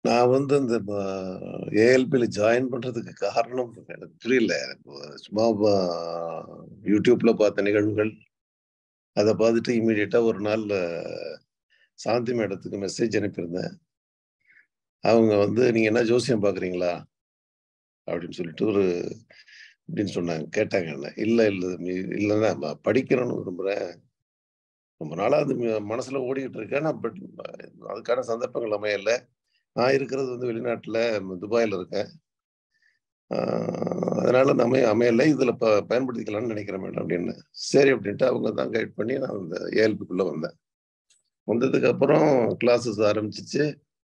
நான் வந்து இந்த ஏஎல்பியில் ஜாயின் பண்றதுக்கு காரணம் எனக்கு புரியல எனக்கு சும்மா ப- யூடியூப்ல பார்த்த நிகழ்வுகள் அதை பார்த்துட்டு இமீடியட்டா ஒரு நாள் அஹ், சாந்தி மேடத்துக்கு மெசேஜ் அனுப்பியிருந்தேன் அவங்க வந்து நீங்க என்ன ஜோசியம் பாக்குறீங்களா அப்படின்னு சொல்லிட்டு ஒரு அப்படின்னு சொன்னாங்க கேட்டாங்க என்ன இல்ல இல்ல மீ- இல்லைன்னா நான் படிக்கணும்னு விரும்புறேன் ரொம்ப நாளா அது ம- மனசுல ஓடிக்கிட்டு இருக்கேன் நான் பட் அதுக்கான சந்தர்ப்பங்கள் அமையல நான் இருக்கிறது வந்து வெளிநாட்டுல துபாயில இருக்கேன் ஆஹ் அதனால நம்ம அமையல இதுல ப பயன்படுத்திக்கலாம்னு நினைக்கிறேன் மேடம் அப்படின்னு சரி அப்படின்ட்டு அவங்க தான் கைட் பண்ணி நான் இந்த ஏஎல்பிக்குள்ள வந்தேன் வந்ததுக்கு அப்புறம் கிளாஸஸ் ஆரம்பிச்சிச்சு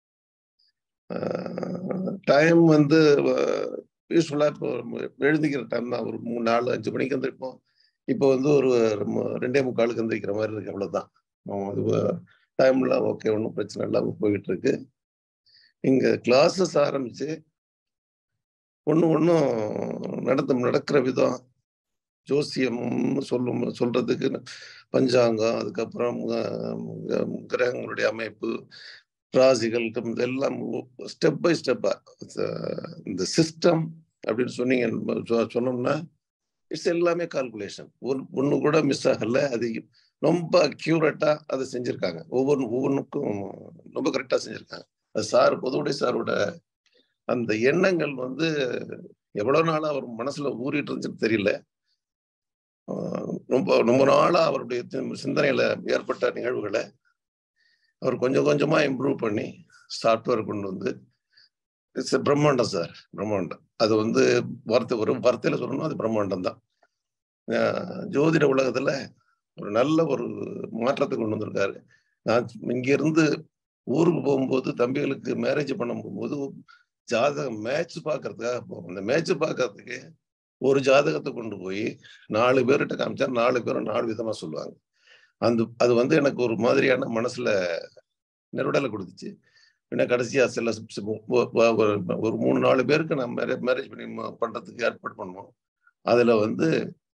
டைம் வந்து யூஸ்ஃபுல்லா இப்போ எழுந்திக்கிற டைம் தான் ஒரு மூணு நாலு அஞ்சு மணிக்கு எந்திரிப்போம் இப்போ வந்து ஒரு ம- ரெண்டே முக்காலுக்கு எந்திரிக்கிற மாதிரி இருக்கு அவ்வளவுதான் ஆமா, அது டைம்லாம் ஓகே ஒன்றும் பிரச்சனை இல்லாம போயிட்டு இருக்கு இங்க கிளாஸஸ் ஆரம்பிச்சு ஒண்ணு ஒன்றும் நடத்த நடக்கிற விதம் ஜோசியம் சொல்லும் சொல்றதுக்கு பஞ்சாங்கம் அதுக்கப்புறம் அஹ், கிரகங்களுடைய அமைப்பு ராசிகள் எல்லாம் ஸ்டெப் பை ஸ்டெப்பா இந்த சிஸ்டம் அப்படின்னு சொன்னீங்க சொ- சொன்னோம்னா இட்ஸ் எல்லாமே கால்குலேஷன் ஒன்று கூட மிஸ் ஆகல அது ரொம்ப அக்யூரேட்டா அதை செஞ்சிருக்காங்க ஒவ்வொரு ஒவ்வொன்றுக்கும் ரொம்ப கரெக்டா செஞ்சிருக்காங்க அது சார் பொதுவுடைய சாரோட அந்த எண்ணங்கள் வந்து எவ்வளவு நாளா அவர் மனசுல ஊறிட்டு இருந்துச்சுன்னு தெரியல ஆஹ் ரொம்ப ரொம்ப நாளா அவருடைய சி- சிந்தனையில ஏற்பட்ட நிகழ்வுகளை அவர் கொஞ்சம் கொஞ்சமா இம்ப்ரூவ் பண்ணி சாஃப்ட்வேர் கொண்டு வந்து இட்ஸ் பிரம்மாண்டம் சார் பிரம்மாண்டம் அது வந்து வார்த்தை ஒரு வார்த்தையில சொல்லணும் அது பிரம்மாண்டம் தான் ஆஹ் ஜோதிட உலகத்துல ஒரு நல்ல ஒரு மாற்றத்தை கொண்டு வந்திருக்காரு நான் இங்க இருந்து ஊருக்கு போகும்போது தம்பிகளுக்கு மேரேஜ் பண்ண போகும்போது ஜாதகம் மேட்ச் பார்க்கறதுக்காக போவோம் அந்த மேட்ச் பார்க்கறதுக்கு ஒரு ஜாதகத்தை கொண்டு போய் நாலு பேர்கிட்ட காமிச்சா நாலு பேரும் நாலு விதமா சொல்லுவாங்க அந்த அது வந்து எனக்கு ஒரு மாதிரியான மனசுல நெருடலை கொடுத்துச்சு பின்ன கடைசியா சில சி- சி- ஒ- ஒ- ஒரு ஒரு மூணு நாலு பேருக்கு நான் மேரேஜ் மேரேஜ் பண்ணி ம- பண்றதுக்கு ஏற்பாடு பண்ணுவோம் அதுல வந்து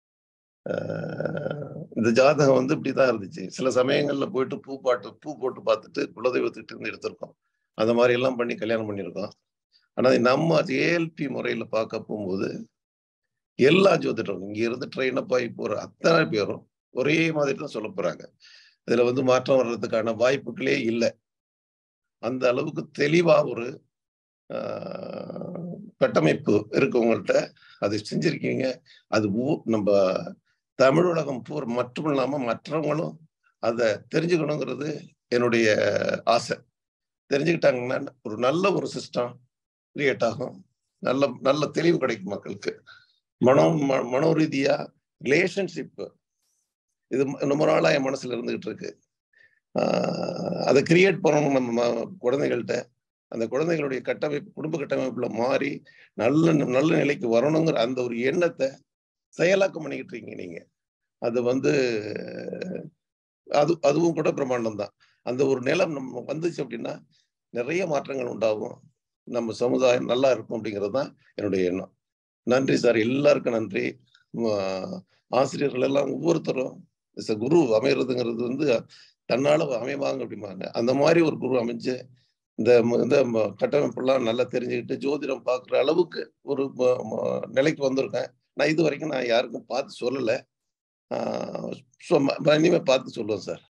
ஆஹ், இந்த ஜாதகம் வந்து இப்படிதான் இருந்துச்சு சில சமயங்கள்ல போயிட்டு பூ பாட்டு பூ போட்டு பார்த்துட்டு குலதெய்வத்துக்கிட்ட இருந்து எடுத்திருக்கோம் அந்த மாதிரி எல்லாம் பண்ணி கல்யாணம் பண்ணியிருக்கோம் ஆனா நம்ம ஏஎல்பி முறையில பார்க்க போகும்போது எல்லா ஜோதிடரும் இங்க இருந்து ட்ரெயின் அப் ஆகி போற அத்தனை பேரும் ஒரே மாதிரி தான் சொல்ல போறாங்க இதுல வந்து மாற்றம் வர்றதுக்கான வாய்ப்புகளே இல்லை அந்த அளவுக்கு தெளிவா ஒரு ஆஹ், கட்டமைப்பு இருக்கவங்கள்ட்ட அதை செஞ்சிருக்கீங்க அது ஊ- நம்ம தமிழ் உலகம் பூர் மட்டும் இல்லாம மற்றவங்களும் அதை தெரிஞ்சுக்கணுங்கிறது என்னுடைய ஆசை தெரிஞ்சுக்கிட்டாங்கன்னா ஒரு நல்ல ஒரு சிஸ்டம் கிரியேட் ஆகும் நல்ல நல்ல தெளிவு கிடைக்கும் மக்களுக்கு மனம் ம- மனோ ரீதியா ரிலேஷன்ஷிப் இது ம- ரொம்ப நாளா என் மனசுல இருந்துகிட்டு இருக்கு ஆஹ் அதை கிரியேட் பண்ணணும் நம்ம ம- குழந்தைகள்கிட்ட அந்த குழந்தைகளுடைய கட்டமைப்பு குடும்ப கட்டமைப்புல மாறி நல்ல நல்ல நிலைக்கு வரணுங்கிற அந்த ஒரு எண்ணத்தை செயலாக்கம் பண்ணிக்கிட்டு இருக்கீங்க நீங்க அது வந்து அது அதுவும் கூட பிரம்மாண்டம் தான் அந்த ஒரு நிலம் நம்ம வந்துச்சு அப்படின்னா நிறைய மாற்றங்கள் உண்டாகும் நம்ம சமுதாயம் நல்லா இருக்கும் அப்படிங்கிறது தான் என்னுடைய எண்ணம் நன்றி சார் எல்லாருக்கும் நன்றி ம- ஆசிரியர்கள் எல்லாம் ஒவ்வொருத்தரும் இஸ் குரு அமைகிறதுங்கிறது வந்து தன்னால அமைவாங்க அப்படிம்பாங்க அந்த மாதிரி ஒரு குரு அமைஞ்சு இந்த ம- இந்த ம- கட்டமைப்பெல்லாம் நல்லா தெரிஞ்சுக்கிட்டு ஜோதிடம் பார்க்குற அளவுக்கு ஒரு ம- ம- நிலைக்கு வந்திருக்கேன் நான் இது வரைக்கும் நான் யாருக்கும் பார்த்து சொல்லலை ஆஹ் சொ- ம- இனிமே பார்த்து சொல்லுவேன் சார்